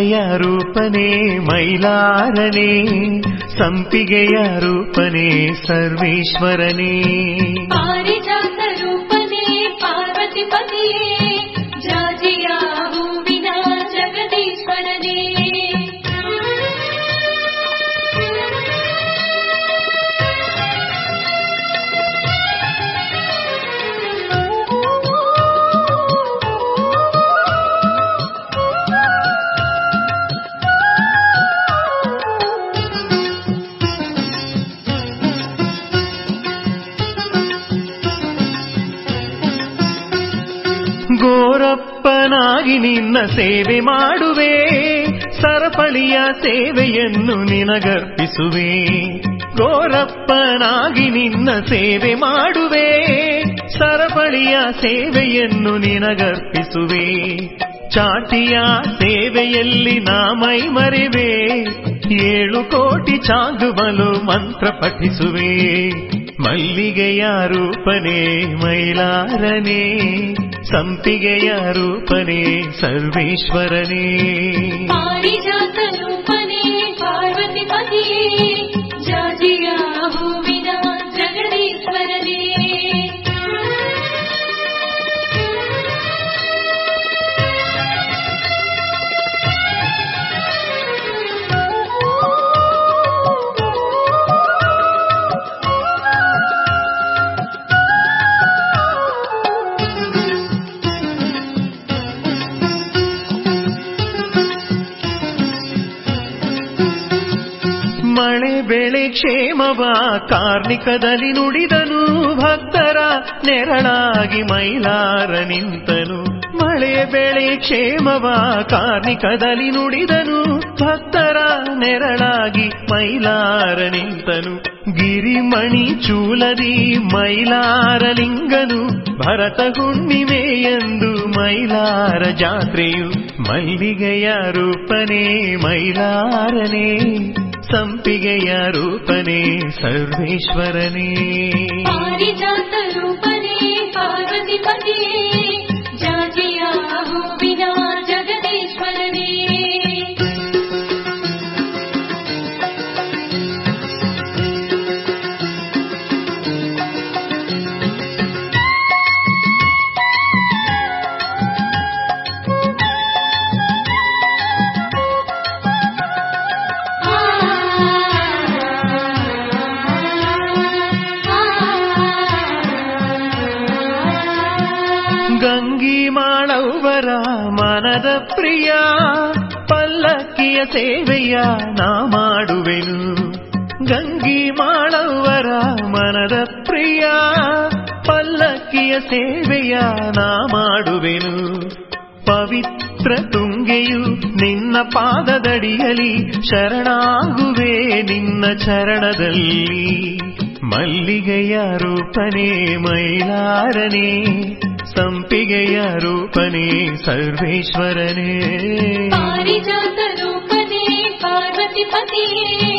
ಸಂಪಿಗೆಯ ರೂಪನೇ ಮೈಲಾರನೇ ಸಂಪಿಗೆಯ ರೂಪನೇ ಸರ್ವೇಶ್ವರನೇ ಪಾರಿಜಾತ ರೂಪನೇ ಪಾರ್ವತಿ ಪತಿಯೇ ಜಾಜಿಯ ಹೂವಿನ ಜಗದೀಶ್ವರನೇ ಗೋರಪ್ಪನಾಗಿ ನಿನ್ನ ಸೇವೆ ಮಾಡುವೆ ಸರಪಳಿಯ ಸೇವೆಯನ್ನು ನಿನಗರ್ಪಿಸುವೆ ಗೋರಪ್ಪನಾಗಿ ನಿನ್ನ ಸೇವೆ ಮಾಡುವೆ ಸರಪಳಿಯ ಸೇವೆಯನ್ನು ನಿನಗರ್ಪಿಸುವೆ ಚಾಟಿಯ ಸೇವೆಯಲ್ಲಿ ನಾ ಮೈ ಮರೆವೆ ಏಳು ಕೋಟಿ ಚಾಂಗುವಲು ಮಂತ್ರ ಪಠಿಸುವೆ ಮಲ್ಲಿಗೆಯ ರೂಪನೇ ಮೈಲಾರನೇ ಸಂಪಿಗೆಯ ರೂಪನೇ ಸರ್ವೇಶ್ವರನೇ ಪಾರಿಜಾತ ರೂಪನೇ ಪಾರ್ವತಿ ಪತಿಯೇ ಜಾಜಿಯ ಹೂವಿನ ಜಗದೀಶ್ವರನೇ ಮಳೆ ಬೆಳೆ ಕ್ಷೇಮವ ಕಾರ್ಣಿಕದಲ್ಲಿ ನುಡಿದನು ಭಕ್ತರ ನೆರಳಾಗಿ ಮೈಲಾರ ನಿಂತನು ಮಳೆ ಬೆಳೆ ಕ್ಷೇಮವ ಕಾರ್ಣಿಕದಲ್ಲಿ ನುಡಿದನು ಭಕ್ತರ ನೆರಳಾಗಿ ಮೈಲಾರ ನಿಂತನು ಗಿರಿಮಣಿ ಚೂಲದಿ ಮೈಲಾರ ಲಿಂಗನು ಭರತ ಹುಣ್ಣಿಮೆಯಂದು ಮೈಲಾರ ಜಾತ್ರೆಯು ಮಲ್ಲಿಗೆಯ ರೂಪನೇ ಮೈಲಾರನೇ ಸಂಪಿಗೆಯ ರೂಪನೇ ಸರ್ವೇಶ್ವರನೇ ಪಾರಿಜಾತ ರೂಪನೇ ಪಾರ್ವತಿ ಪತಿಯೇ ಜಾಜಿಯ ಹೂವಿನ ಜಗದೀಶ್ವರನೇ ಗಂಗಿ ಮಾಡವರ ಮನದ ಪ್ರಿಯ ಪಲ್ಲಕ್ಕಿಯ ಸೇವೆಯ ನಾ ಮಾಡುವೆನು ಗಂಗಿ ಮಾಡವರ ಮನದ ಪ್ರಿಯ ಪಲ್ಲಕ್ಕಿಯ ಸೇವೆಯ ನಾ ಮಾಡುವೆನು ಪವಿತ್ರ ತುಂಗೆಯು ನಿನ್ನ ಪಾದದಡಿಯಲಿ ಶರಣಾಗುವೆ ನಿನ್ನ ಚರಣದಲ್ಲಿ ಮಲ್ಲಿಗೆಯ ರೂಪನೇ ಮೈಲಾರನೇ ಸಂಪಿಗೆಯ ರೂಪನೇ ಸರ್ವೇಶ್ವರನೇ ಪಾರಿಜಾತ ರೂಪನೇ ಪಾರ್ವತಿ ಪತಿಯೇ